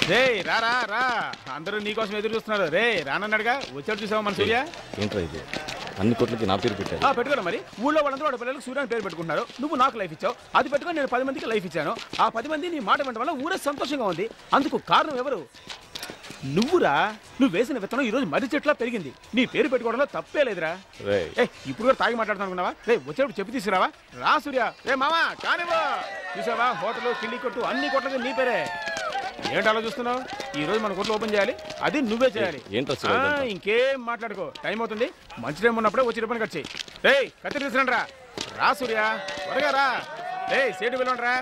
రే రా రా రా అందరూ నీకోసం ఎదురు చూస్తున్నారు రే రానన్నాడుగా వచ్చాడు చూసావా మన సూర్య ఏంట్రా ఇది అన్ని కోట్లకి నా పేరు పెట్టారు ఆ, పెట్టుకోరా మరి ఊళ్ళో వాళ్ళందరూ వాళ్ళ పిల్లలకు సూర్య అని పేరు పెట్టుకుంటున్నారు నువ్వు నాకు లైఫ్ ఇచ్చావు అది పెట్టుకొని నేను పది మందికి లైఫ్ ఇచ్చాను ఆ పది మంది నీ మాట వినడం వల్ల ఊరే సంతోషంగా ఉంది అందుకు కారణం ఎవరు నువ్వురా నువ్వు వేసిన విత్తనం ఈ రోజు మర్రి చెట్లా పెరిగింది నీ పేరు పెట్టుకోవడంలో తప్పే లేదురా రే ఏ ఇప్పుడు కూడా తాగి మాట్లాడుతాను అనుకున్నావా రే వచ్చేటప్పుడు చెప్పి తీసుకురావా రా సూర్య రే మామా కానివ్వు చూసావా హోటల్ కిళ్ళి కొట్టు అన్ని కొట్టదు నీ పేరే ఏంటి అలా చూస్తున్నావు ఈ రోజు మన కొట్లు ఓపెన్ చేయాలి అది నువ్వే చేయాలి ఏంట్రా సూర్య ఆ, ఇదంతా? ఇంకేం మాట్లాడుకో టైం అవుతుంది మంచి టైం ఉన్నప్పుడే వచ్చి పని కట్ చేయి రే కత్తి తీసుకురండి రా రా సూర్య త్వరగా రా రే సేటు పిలవండి రా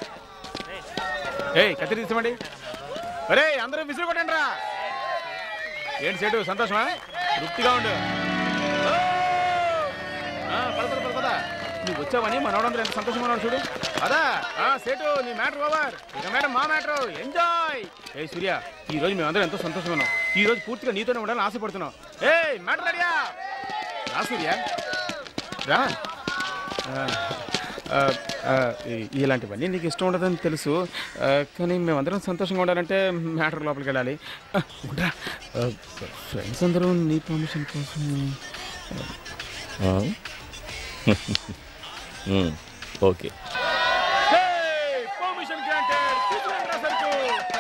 ఏయ్ కత్తి తీసుకోండి అరే అందరూ విసురు కొట్టండి రా ఏంటి సేటు సంతోషమా తృప్తిగా ఉండు ఓ! ఆ, పద పద పద పద నువ్వు వచ్చావని మనవడందరూ ఎంత సంతోషంగా ఉన్నాడు చూడు అదా ఆ సేటు నీ మ్యాటర్ ఓవర్ ఇక మేడం మా మ్యాటర్ ఎంజాయ్ ఏ సూర్య ఈ రోజు మేమందరం ఎంతో సంతోషంగా ఉన్నాం ఈ రోజు పూర్తిగా నీతోనే ఉండాలని ఆశపడుతున్నాం ఏ మ్యాటర్ రెడీయా రా సూర్య రా ఆ, ఆ, ఆ, ఈ- ఇలాంటివన్నీ నీకు ఇష్టం ఉండదని తెలుసు ఆ, కానీ మేమందరం సంతోషంగా ఉండాలంటే మ్యాటర్ లోపలికి వెళ్ళాలి ఆ, ఉండరా ఫ్రెండ్స్ అందరూ నీ పర్మిషన్ కోసం ఆ? ఉమ్, ఓకే పర్మిషన్ గ్రాంటెడ్ తీసుకురండి రా సరుకు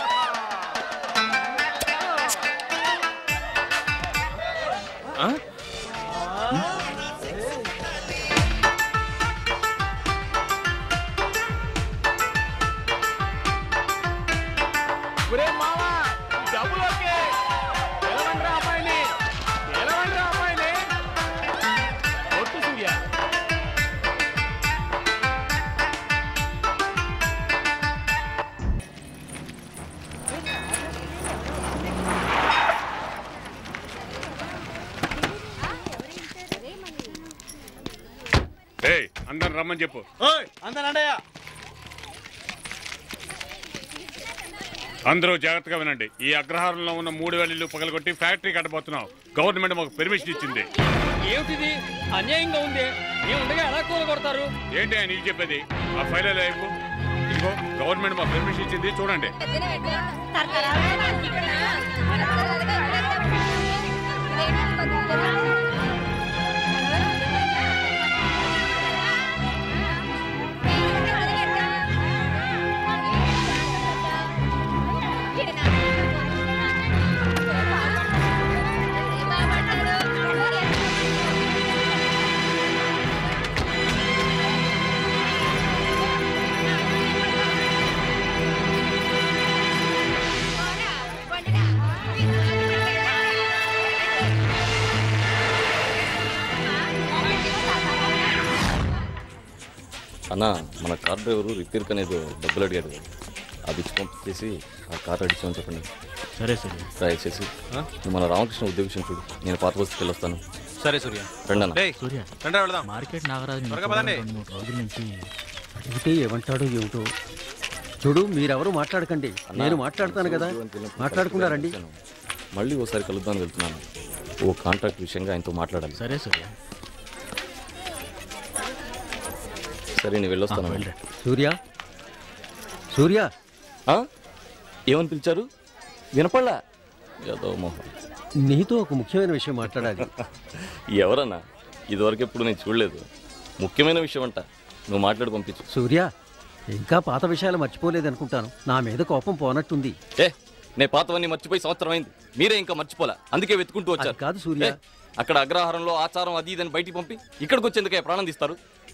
ఆ? ఒరే మావా, డబ్బులు ఓకే. ఎలవండ్రా అమ్మాయిని. ఎలవండ్రా అమ్మాయిని. ఒట్టు సూర్య. ఏయ్ అందరు రమ్మని చెప్పు అందరూ జాగ్రత్తగా వినండి ఈ అగ్రహారంలో ఉన్న మూడు వేల ఇల్లు పగలగొట్టి ఫ్యాక్టరీ కట్టబోతున్నాం గవర్నమెంట్ మాకు పెర్మిషన్ ఇచ్చింది ఏమిటిది అన్యాయంగా ఉంది మేము ఉండగా ఎలా కూలగొడతారు ఏంటి ఆయన నీకు చెప్పేది ఆ ఫైల్ ఎలా ఇవ్వు ఇదిగో గవర్నమెంట్ మాకు పెర్మిషన్ ఇచ్చింది చూడండి అన్న మన కార్ డ్రైవరు రిపేర్కి అనేది డబ్బులు అడిగాడు అది ఇచ్చి పంపించేసి ఆ కార్ అడిచామని చెప్పండి సరే సరే ట్రై చేసి నువ్వు మన రామకృష్ణ ఉద్యోగం చూడు నేను పాత బస్సుకి వెళ్ళొస్తాను సరే సూర్య రండి అన్న డేయ్ సూర్య రండి వెళదాం మార్కెట్ నాగరాజు త్వరగా పదండి. రెండు మూడు రోజుల నుంచి అడిగితే ఏమంటాడో ఏమిటో చూడు మీరెవరు మాట్లాడకండి అన్న, నేను మాట్లాడతాను కదా ఉద్యోగం తెలియనప్పుడు మాట్లాడకుండా రండి కలిశాను. మళ్ళీ ఓసారి కలుద్దామని వెళ్తున్నాను ఓ కాంట్రాక్ట్ విషయంగా ఆయనతో మాట్లాడాలి సరే సూర్య సరే నేను వెళ్ళొస్తాను వెళ్ళరా. సూర్య సూర్య ఆ? ఏమని పిలిచారు వినపడలా ఏదో మోహన్ నీతో ఒక ముఖ్యమైన విషయం మాట్లాడాలి ఎవరన్నా ఇదివరకు ఎప్పుడు నేను చూడలేదు ముఖ్యమైన విషయం అంట నువ్వు మాట్లాడి పంపించు సూర్య ఇంకా పాత విషయాలు మర్చిపోలేదనుకుంటాను నా మీద కోపం పోనట్టుంది ఏ నేను పాతవన్నీ మర్చిపోయి సంవత్సరం అయింది మీరే ఇంకా మర్చిపోలే అందుకే వెతుకుంటూ వచ్చారు అది కాదు సూర్య. ఏ, అక్కడ అగ్రహారంలో ఆచారం అది ఇదని బయటికి పంపి ఇక్కడికి వచ్చేందుకే ప్రాణం తీస్తారు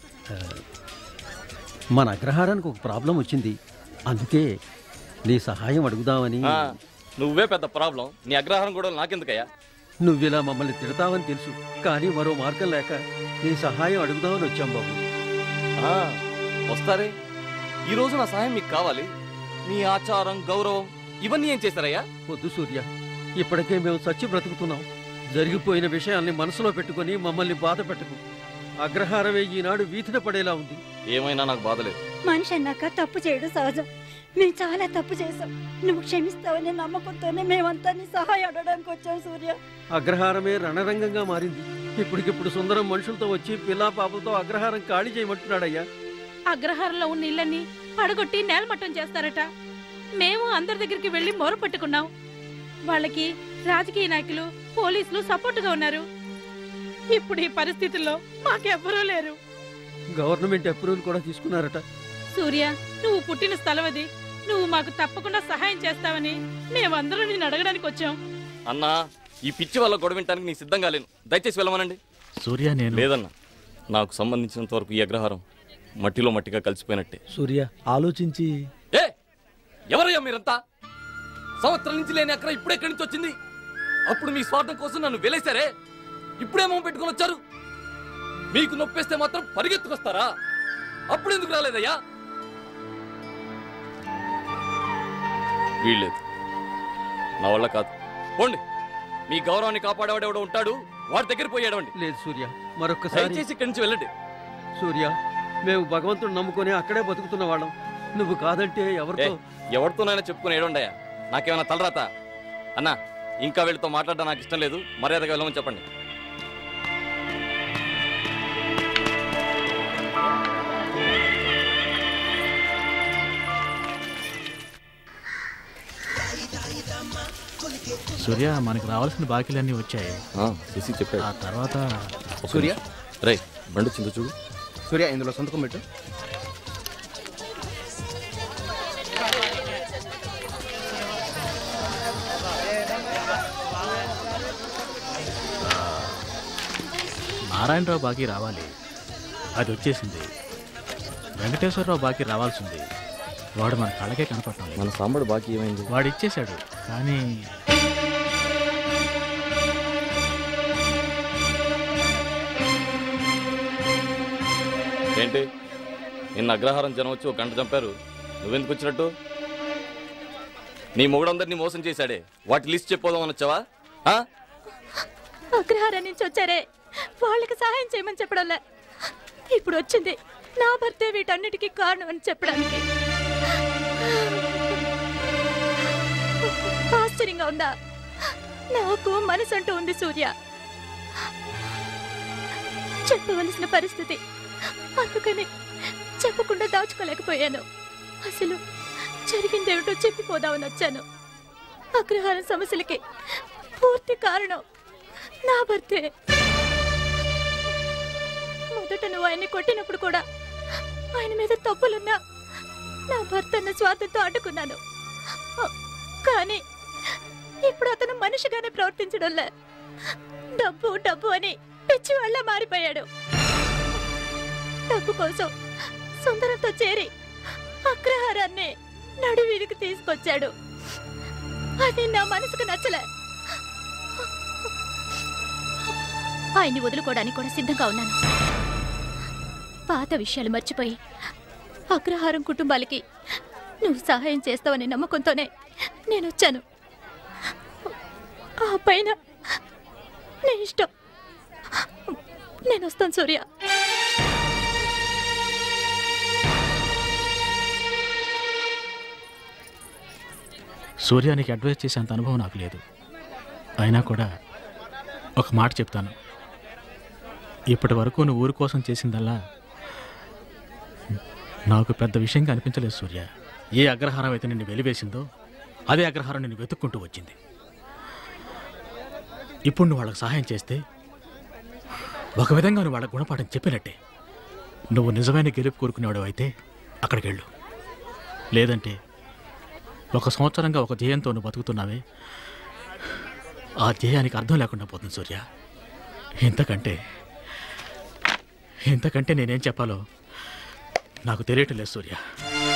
మన అగ్రహారానికి ఒక ప్రాబ్లం వచ్చింది అందుకే నీ సహాయం అడుగుదామని ఆ, నువ్వే పెద్ద ప్రాబ్లం నీ అగ్రహారం కూడా నాకెందుకయ్యా నువ్విలా మమ్మల్ని తిడతావని తెలుసు కానీ మరో మార్గం లేక నీ సహాయం అడుగుదామని వచ్చాం బాబు ఆ, వస్తారే ఈ రోజు నా సహాయం మీకు కావాలి మీ ఆచారం గౌరవం ఇవన్నీ ఏం చేశారయ్యా వద్దు సూర్య ఇప్పటికే మేము చచ్చి బ్రతుకుతున్నాం జరిగిపోయిన విషయాల్ని మనసులో పెట్టుకొని మమ్మల్ని బాధ పెట్టకు అగ్రహారమే ఈనాడు వీధిన పడేలా ఉంది ఏమైనా నాకు బాధలేదు మనిషి అన్నాక తప్పు చేయడం సహజం మేము చాలా తప్పు చేసాం నువ్వు క్షమిస్తావనే నమ్మకంతోనే మేమంతా నీ సహాయం అడగడానికి వచ్చాం సూర్య అగ్రహారమే రణరంగంగా మారింది ఇప్పటికిప్పుడు సుందరం మనుషులతో వచ్చి పిల్లా పాపలతో అగ్రహారం ఖాళీ చేయమంటున్నాడయ్యా అగ్రహారంలో ఉన్న ఇళ్ళని పడగొట్టి నేలమట్టం చేస్తారట మేము అందరి దగ్గరికి వెళ్ళి మొర పట్టుకున్నాం వాళ్ళకి రాజకీయ నాయకులు పోలీసులు సపోర్టుగా ఉన్నారు ఇప్పుడు ఈ పరిస్థితుల్లో మాకెవ్వరూ లేరు గవర్నమెంట్ అప్రూవల్ కూడా తీసుకున్నారట సూర్య నువ్వు పుట్టిన స్థలం అది నువ్వు మాకు తప్పకుండా సహాయం చేస్తావని మేమందరం నిన్ను అడగడానికి వచ్చాం అన్నా ఈ పిచ్చి వల్ల గొడవ వినటానికి నీ సిద్ధంగా లేను దయచేసి వెళ్ళమనండి సూర్య నేను లేదన్నా నాకు సంబంధించినంత వరకు ఈ అగ్రహారం మట్టిలో మట్టిగా కలిసిపోయినట్టే సూర్య ఆలోచించి ఏ ఎవరయ్యా మీరంతా సంవత్సరం నుంచి లేని అక్కడ ఇప్పుడు ఎక్కడి నుంచి వచ్చింది అప్పుడు మీ స్వార్థం కోసం నన్ను వెలేశారే ఇప్పుడేమో పెట్టుకొని వచ్చారు మీకు నొప్పేస్తే మాత్రం పరిగెత్తుకొస్తారా అప్పుడు ఎందుకు రాలేదయ్యా వీళ్ళేదు నా వల్ల కాదు పోండి మీ గౌరవాన్ని కాపాడేవాడెవడో ఉంటాడు వాడి దగ్గర పోయాడండి లేదు సూర్య మరొక్కసారి దయచేసి ఇక్కడి నుంచి వెళ్ళండి సూర్య మేము భగవంతుడు నమ్ముకొని అక్కడే బతుకుతున్న వాళ్ళం నువ్వు కాదంటే ఏ, ఎవరితో ఎవరితోనైనా చెప్పుకుని ఏడుండయా నాకేమైనా తలరాత అన్నా ఇంకా వీళ్ళతో మాట్లాడడం నాకు ఇష్టం లేదు మర్యాదగా వెళ్ళమని చెప్పండి సూర్య మనకి రావాల్సిన బాకీలన్నీ వచ్చాయి శశి చెప్పాడు ఆ తర్వాత సూర్య రే బండి వచ్చిందో చూడు సూర్య ఇందులో సంతకం పెట్టు నారాయణరావు బాకీ రావాలి అది వచ్చేసింది వెంకటేశ్వరరావు బాకీ రావాల్సింది వాడు మన కళ్ళకే కనపడటం లేదు మన సాంబడు బాకీ ఏమైంది వాడు ఇచ్చేశాడు కానీ ఏంటి నిన్న అగ్రహారం జనం వచ్చి ఒక గంట చంపారు నువ్వెందుకు వచ్చినట్టు నీ మొగుడందరినీ మోసం చేశాడే వాటి లిస్ట్ చెప్పోదామని వచ్చావా ఆ? అగ్రహారం నుంచి వచ్చారే వాళ్ళకి సహాయం చేయమని చెప్పడంలే ఇప్పుడు వచ్చింది నా భర్తే వీటన్నిటికీ కారణం అని చెప్పడానికి ఆశ్చర్యంగా ఉందా నాకు మనసు అంటూ ఉంది సూర్య చెప్పవలసిన పరిస్థితి అందుకని చెప్పకుండా దాచుకోలేకపోయాను అసలు జరిగిందేమిటో చెప్పిపోదామని వచ్చాను అగ్రహారం సమస్యలకి పూర్తి కారణం నా భర్తే మొదట నువ్వు ఆయన్ని కొట్టినప్పుడు కూడా ఆయన మీద తప్పులున్నా నా భర్త అన్న స్వార్థంతో అడ్డుకున్నాను కానీ ఇప్పుడు అతను మనిషిగానే ప్రవర్తించడంలే డబ్బు డబ్బు అని పిచ్చి వాళ్ళ మారిపోయాడు డబ్బు కోసం సుందరంతో చేరి అగ్రహారాన్ని నడువీధికి తీసుకొచ్చాడు అది నా మనసుకు నచ్చలే ఆయన్ని వదులుకోవడానికి కూడా సిద్ధంగా ఉన్నాను పాత విషయాలు మర్చిపోయి అగ్రహారం కుటుంబాలకి నువ్వు సహాయం చేస్తావనే నమ్మకంతోనే నేను వచ్చాను ఆ పైన నీ ఇష్టం నేను వస్తాను సూర్య సూర్యానికి అడ్వైస్ చేసేంత అనుభవం నాకు లేదు అయినా కూడా ఒక మాట చెప్తాను ఇప్పటి వరకు నువ్వు ఊరి కోసం చేసిందల్లా నాకు పెద్ద విషయంగా అనిపించలేదు సూర్య ఏ అగ్రహారం అయితే నిన్ను వెలివేసిందో అదే అగ్రహారం నిన్ను వెతుక్కుంటూ వచ్చింది ఇప్పుడు నువ్వు వాళ్ళకి సహాయం చేస్తే ఒక విధంగా నువ్వు వాళ్ళకి గుణపాఠం చెప్పినట్టే నువ్వు నిజమైన గెలుపు కోరుకునేవాడు అయితే అక్కడికి వెళ్ళు లేదంటే ఒక సంవత్సరంగా ఒక ధ్యేయంతో నువ్వు బతుకుతున్నావే ఆ ధ్యేయానికి అర్థం లేకుండా పోతుంది సూర్య ఇంతకంటే ఇంతకంటే నేనేం చెప్పాలో నాకు తెలియటం లేదు సూర్య